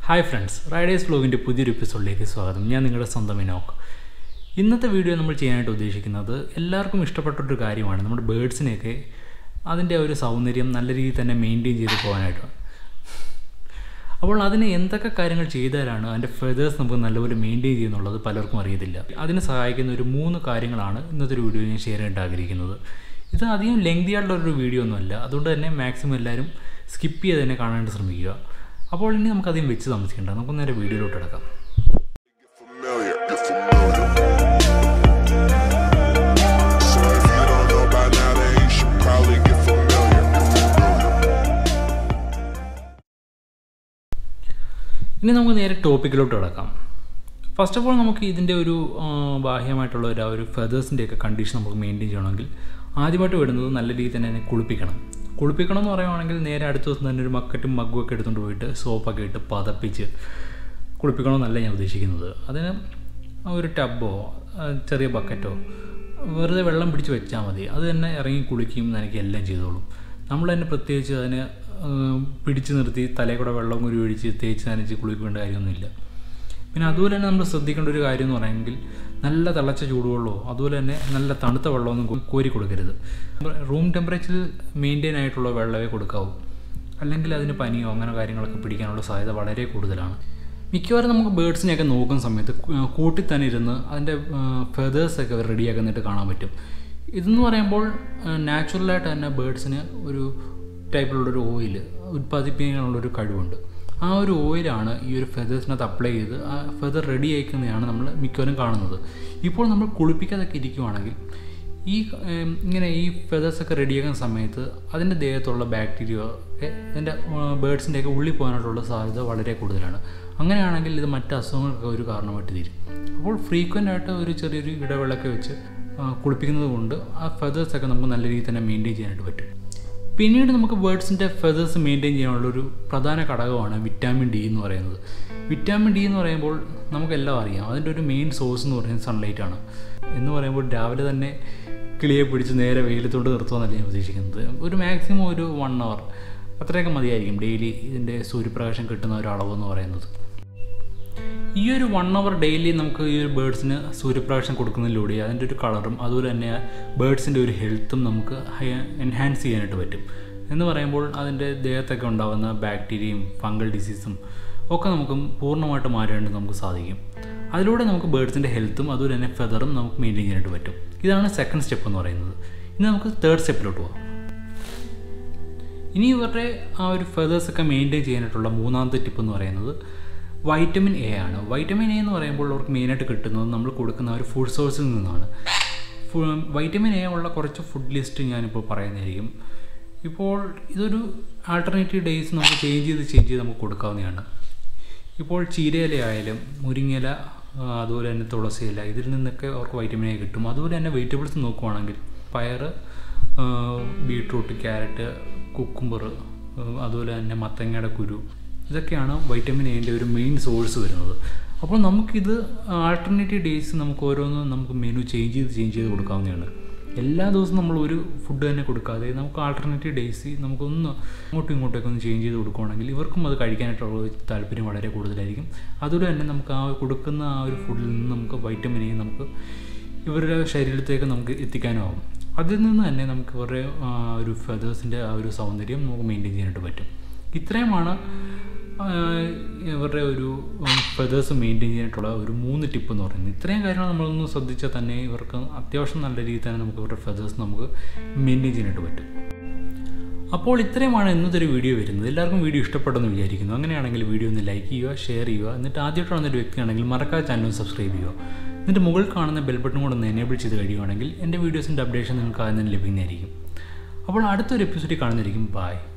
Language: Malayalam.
ഹായ് ഫ്രണ്ട്സ് റൈഡേഴ്സ് വ്ലോഗിൻ്റെ പുതിയൊരു എപ്പിസോഡിലേക്ക് സ്വാഗതം ഞാൻ നിങ്ങളുടെ സ്വന്തം ഇനോക്ക് ഇന്നത്തെ വീഡിയോ നമ്മൾ ചെയ്യാനായിട്ട് ഉദ്ദേശിക്കുന്നത് എല്ലാവർക്കും ഇഷ്ടപ്പെട്ടൊരു കാര്യമാണ് നമ്മുടെ ബേഡ്സിനെയൊക്കെ അതിൻ്റെ ഒരു സൗന്ദര്യം നല്ല രീതിയിൽ തന്നെ മെയിൻറ്റെയിൻ ചെയ്ത് പോകാനായിട്ടാണ് അപ്പോൾ അതിന് എന്തൊക്കെ കാര്യങ്ങൾ ചെയ്താലാണ് അതിൻ്റെ ഫെതേഴ്സ് നമുക്ക് നല്ലപോലെ മെയിൻറ്റെയിൻ ചെയ്യുന്നുള്ളത് പലർക്കും അറിയത്തില്ല അതിന് സഹായിക്കുന്ന ഒരു മൂന്ന് കാര്യങ്ങളാണ് ഇന്നത്തെ ഒരു വീഡിയോ ഞാൻ ഷെയർ ചെയ്യാനായിട്ട് ആഗ്രഹിക്കുന്നത് ഇത് അധികം ലെങ്തി ആയിട്ടുള്ള ഒരു വീഡിയോ ഒന്നുമല്ല അതുകൊണ്ട് തന്നെ മാക്സിമം എല്ലാവരും സ്കിപ്പ് ചെയ്ത് തന്നെ കാണാനായിട്ട് ശ്രമിക്കുക അപ്പോൾ ഇനി നമുക്കധികം വെച്ച് താമസിക്കേണ്ട നമുക്ക് നേരെ വീഡിയോയിലോട്ട് കിടക്കാം familiar, you're familiar. So if you don't know by now, then you should probably get familiar. You're familiar. ഇനി നമുക്ക് നേരെ ടോപ്പിക്കിലോട്ട് കിടക്കാം ഫസ്റ്റ് ഓഫ് ഓൾ നമുക്ക് ഇതിൻ്റെ ഒരു ആ, ബാഹ്യമായിട്ടുള്ള ഒരു ആ ഒരു ഫെതേഴ്സിൻ്റെയൊക്കെ കണ്ടീഷൻ നമുക്ക് മെയിൻറ്റെയിൻ ചെയ്യണമെങ്കിൽ ആദ്യമായിട്ട് വിടുന്നത് നല്ല രീതിയിൽ തന്നെ അതിനെ കുളിപ്പിക്കണം കുളിപ്പിക്കണം എന്ന് പറയുവാണെങ്കിൽ നേരെ അടുത്ത ദിവസം തന്നെ ഒരു മക്കറ്റും മഗ്ഗും ഒക്കെ എടുത്തുകൊണ്ട് പോയിട്ട് സോപ്പൊക്കെ ഇട്ട് പതപ്പിച്ച് കുളിപ്പിക്കണമെന്നല്ല ഞാൻ ഉദ്ദേശിക്കുന്നത് അതിന് ഒരു ടബോ ചെറിയ ബക്കറ്റോ വെറുതെ വെള്ളം പിടിച്ച് വെച്ചാൽ മതി അത് തന്നെ ഇറങ്ങി കുളിക്കുകയും നനയ്ക്കും എല്ലാം ചെയ്തോളും നമ്മൾ തന്നെ പ്രത്യേകിച്ച് അതിന് ആ, പിടിച്ച് നിർത്തി തലയിൽ കൂടെ വെള്ളം കുരി ഒഴിച്ച് തേച്ച് നനച്ച് കുളിക്കേണ്ട കാര്യമൊന്നുമില്ല പിന്നെ അതുപോലെ തന്നെ നമ്മൾ ശ്രദ്ധിക്കേണ്ട ഒരു കാര്യം എന്ന് പറയുമെങ്കിൽ നല്ല തിളച്ച ചൂടുവെള്ളമോ അതുപോലെ തന്നെ നല്ല തണുത്ത വെള്ളമൊന്നും കോ- കോരി കൊടുക്കരുത് റൂം ടെമ്പറേച്ചറിൽ മെയിൻറ്റെയിൻ ആയിട്ടുള്ള വെള്ളമേ കൊടുക്കാവൂ അല്ലെങ്കിൽ അതിന് പനിയോ അങ്ങനെ കാര്യങ്ങളൊക്കെ പിടിക്കാനുള്ള സാധ്യത വളരെ കൂടുതലാണ് മിക്കവാറും നമുക്ക് ബേഡ്സിനെയൊക്കെ നോക്കുന്ന സമയത്ത് കു- കൂട്ടിൽ തന്നെ ഇരുന്ന് അതിൻ്റെ ഫെതേഴ്സൊക്കെ റെഡിയാക്കുന്നിട്ട് കാണാൻ പറ്റും ഇതെന്ന് പറയുമ്പോൾ നാച്ചുറലായിട്ട് തന്നെ ബേഡ്സിന് ഒരു ടൈപ്പിലുള്ളൊരു ഓയിൽ ഉൽപ്പാദിപ്പിക്കാനുള്ളൊരു കഴിവുണ്ട് ആ ഒരു ഓയിലാണ് ഈ ഒരു ഫെതേഴ്സിനകത്ത് അപ്ലൈ ചെയ്ത് ആ ഫെതർ റെഡി ആക്കുന്നതാണ് നമ്മൾ മിക്കവാറും കാണുന്നത് ഇപ്പോൾ നമ്മൾ കുളിപ്പിക്കാതൊക്കെ ഇരിക്കുവാണെങ്കിൽ ഈ ഏം, ഇങ്ങനെ ഈ ഫെതേഴ്സൊക്കെ റെഡിയാക്കുന്ന സമയത്ത് അതിൻ്റെ ദേഹത്തുള്ള ബാക്ടീരിയ ഒക്കെ അതിൻ്റെ ബേഡ്സിൻ്റെയൊക്കെ ഉള്ളിൽ പോകാനായിട്ടുള്ള സാധ്യത വളരെ കൂടുതലാണ് അങ്ങനെയാണെങ്കിൽ ഇത് മറ്റ് അസുഖങ്ങൾക്കൊക്കെ ഒരു കാരണമായിട്ട് തീരും അപ്പോൾ ഫ്രീക്വൻ്റ് ആയിട്ട് ഒരു ചെറിയൊരു ഇടവേളയൊക്കെ വെച്ച് ആ, കുളിപ്പിക്കുന്നത് കൊണ്ട് ആ ഫെതേഴ്സൊക്കെ നമുക്ക് നല്ല രീതിയിൽ തന്നെ മെയിൻറ്റെയിൻ ചെയ്യാനായിട്ട് പറ്റും പിന്നീട് നമുക്ക് ബേഡ്സിൻ്റെ ഫെതേഴ്സ് മെയിൻറ്റെയിൻ ചെയ്യാനുള്ളൊരു പ്രധാന ഘടകമാണ് വിറ്റാമിൻ ഡി എന്ന് പറയുന്നത് വിറ്റാമിൻ ഡി എന്ന് പറയുമ്പോൾ നമുക്കെല്ലാം അറിയാം അതിൻ്റെ ഒരു മെയിൻ സോഴ്സ് എന്ന് പറയുന്നത് സൺലൈറ്റ് ആണ് എന്ന് പറയുമ്പോൾ രാവിലെ തന്നെ കിളിയെ പിടിച്ച് നേരെ വെയിലത്തോട്ട് നിർത്തുമെന്നല്ല ഞാൻ ഉദ്ദേശിക്കുന്നത് ഒരു മാക്സിമം ഒരു വൺ അവർ അത്രയൊക്കെ മതിയായിരിക്കും ഡെയിലി ഇതിൻ്റെ സൂര്യപ്രകാശം കിട്ടുന്ന ഒരു അളവെന്ന് പറയുന്നത് ഈ ഒരു വൺ അവർ ഡെയിലി നമുക്ക് ഈ ഒരു ബേഡ്സിന് സൂര്യപ്രകാശം കൊടുക്കുന്നതിലൂടെ അതിൻ്റെ ഒരു കളറും അതുപോലെ തന്നെ ബേഡ്സിൻ്റെ ഒരു ഹെൽത്തും നമുക്ക് എൻഹാൻസ് ചെയ്യാനായിട്ട് പറ്റും എന്ന് പറയുമ്പോൾ അതിൻ്റെ ദേഹത്തൊക്കെ ഉണ്ടാകുന്ന ബാക്ടീരിയയും ഫംഗൽ ഡിസീസും ഒക്കെ നമുക്ക് പൂർണ്ണമായിട്ട് മാറ്റാനായിട്ട് നമുക്ക് സാധിക്കും അതിലൂടെ നമുക്ക് ബേഡ്സിൻ്റെ ഹെൽത്തും അതുപോലെ തന്നെ ഫെദറും നമുക്ക് മെയിൻറ്റെയിൻ ചെയ്യാനായിട്ട് പറ്റും ഇതാണ് സെക്കൻഡ് സ്റ്റെപ്പ് എന്ന് പറയുന്നത് ഇനി നമുക്ക് തേർഡ് സ്റ്റെപ്പിലോട്ട് പോകാം ഇനി ഇവരുടെ ആ ഒരു ഫെതേഴ്സ് ഒക്കെ മെയിൻറ്റെയിൻ ചെയ്യാനായിട്ടുള്ള മൂന്നാമത്തെ ടിപ്പ് എന്ന് പറയുന്നത് വൈറ്റമിൻ എ ആണ് വൈറ്റമിൻ എ എന്ന് പറയുമ്പോൾ അവർക്ക് മെയിനായിട്ട് കിട്ടുന്നത് നമ്മൾ കൊടുക്കുന്ന ആ ഒരു ഫുഡ് സോഴ്സിൽ നിന്നാണ് ഫു- വൈറ്റമിൻ എ ഉള്ള കുറച്ച് ഫുഡ് ലിസ്റ്റ് ഞാനിപ്പോൾ പറയുന്നതായിരിക്കും ഇപ്പോൾ ഇതൊരു ആൾട്ടർനേറ്റീവ് ഡേയ്സ് നമുക്ക് ചേഞ്ച് ചെയ്ത് ചേഞ്ച് ചെയ്ത് നമുക്ക് കൊടുക്കാവുന്നതാണ് ഇപ്പോൾ ചീരയില ആയാലും മുരിങ്ങയില ആ, അതുപോലെ തന്നെ തുളസിയില ഇതിൽ നിന്നൊക്കെ അവർക്ക് വൈറ്റമിൻ എ കിട്ടും അതുപോലെ തന്നെ വെജിറ്റബിൾസ് നോക്കുവാണെങ്കിൽ പയർ ബീട്രൂട്ട് ക്യാരറ്റ് കുക്കുംബർ അതുപോലെ തന്നെ മത്തങ്ങയുടെ കുരു ഇതൊക്കെയാണ് വൈറ്റമിൻ എൻ്റെ ഒരു മെയിൻ സോഴ്സ് വരുന്നത് അപ്പോൾ നമുക്കിത് ആൾട്ടർനേറ്റീവ് ഡേയ്സ് നമുക്ക് ഓരോന്ന് നമുക്ക് മെനു ചേഞ്ച് ചെയ്ത് ചേഞ്ച് ചെയ്ത് കൊടുക്കാവുന്നതാണ് എല്ലാ ദിവസവും നമ്മൾ ഒരു ഫുഡ് തന്നെ കൊടുക്കാതെ നമുക്ക് ആൾട്ടർനേറ്റീവ് ഡേയ്സ് നമുക്കൊന്ന് അങ്ങോട്ടും ഇങ്ങോട്ടൊക്കെ ഒന്ന് ചേഞ്ച് ചെയ്ത് കൊടുക്കുകയാണെങ്കിൽ ഇവർക്കും അത് കഴിക്കാനായിട്ടുള്ള ഒരു താല്പര്യം വളരെ കൂടുതലായിരിക്കും അതുപോലെ തന്നെ നമുക്ക് ആ കൊടുക്കുന്ന ആ ഒരു ഫുഡിൽ നിന്ന് നമുക്ക് വൈറ്റമിൻ എ നമുക്ക് ഇവരുടെ ശരീരത്തേക്ക് നമുക്ക് എത്തിക്കാനാവും അതിൽ നിന്ന് തന്നെ നമുക്ക് ഇവരുടെ ആ, ഒരു ഫെതേഴ്സിൻ്റെ ആ ഒരു സൗന്ദര്യം നമുക്ക് മെയിൻറ്റെയിൻ ചെയ്യാനായിട്ട് പറ്റും ഇത്രയുമാണ് ആ, ഇവരുടെ ഒരു ഫെതേഴ്സ് മെയിൻറ്റെയിൻ ചെയ്യാനായിട്ടുള്ള ഒരു മൂന്ന് ടിപ്പ് എന്ന് പറയുന്നത് ഇത്രയും കാര്യങ്ങൾ നമ്മളൊന്ന് ശ്രദ്ധിച്ചാൽ തന്നെ ഇവർക്ക് അത്യാവശ്യം നല്ല രീതിയിൽ തന്നെ നമുക്ക് ഇവരുടെ ഫെതേഴ്സ് നമുക്ക് മെയിൻറ്റെയിൻ ചെയ്യാനായിട്ട് പറ്റും അപ്പോൾ ഇത്രയുമാണ് ഇന്നത്തെ ഒരു വീഡിയോ വരുന്നത് എല്ലാവർക്കും വീഡിയോ ഇഷ്ടപ്പെട്ടെന്ന് വിചാരിക്കുന്നു അങ്ങനെയാണെങ്കിൽ വീഡിയോ ഒന്ന് ലൈക്ക് ചെയ്യുക ഷെയർ ചെയ്യുക എന്നിട്ട് ആദ്യമായിട്ട് വന്നൊരു വ്യക്തിയാണെങ്കിൽ മറക്കാതെ ചാനൽ സബ്സ്ക്രൈബ് ചെയ്യുക എന്നിട്ട് മുകളിൽ കാണുന്ന ബെൽ ബട്ടൺ കൂടെ ഒന്ന് എനേബിൾ ചെയ്ത് കഴിയുകയാണെങ്കിൽ എൻ്റെ വീഡിയോസിൻ്റെ അപ്ഡേഷൻ നിങ്ങൾക്ക് ആദ്യം തന്നെ ലഭിക്കുന്നതായിരിക്കും അപ്പോൾ അടുത്തൊരു എപ്പിസോഡിൽ കാണുന്നതായിരിക്കും ബൈ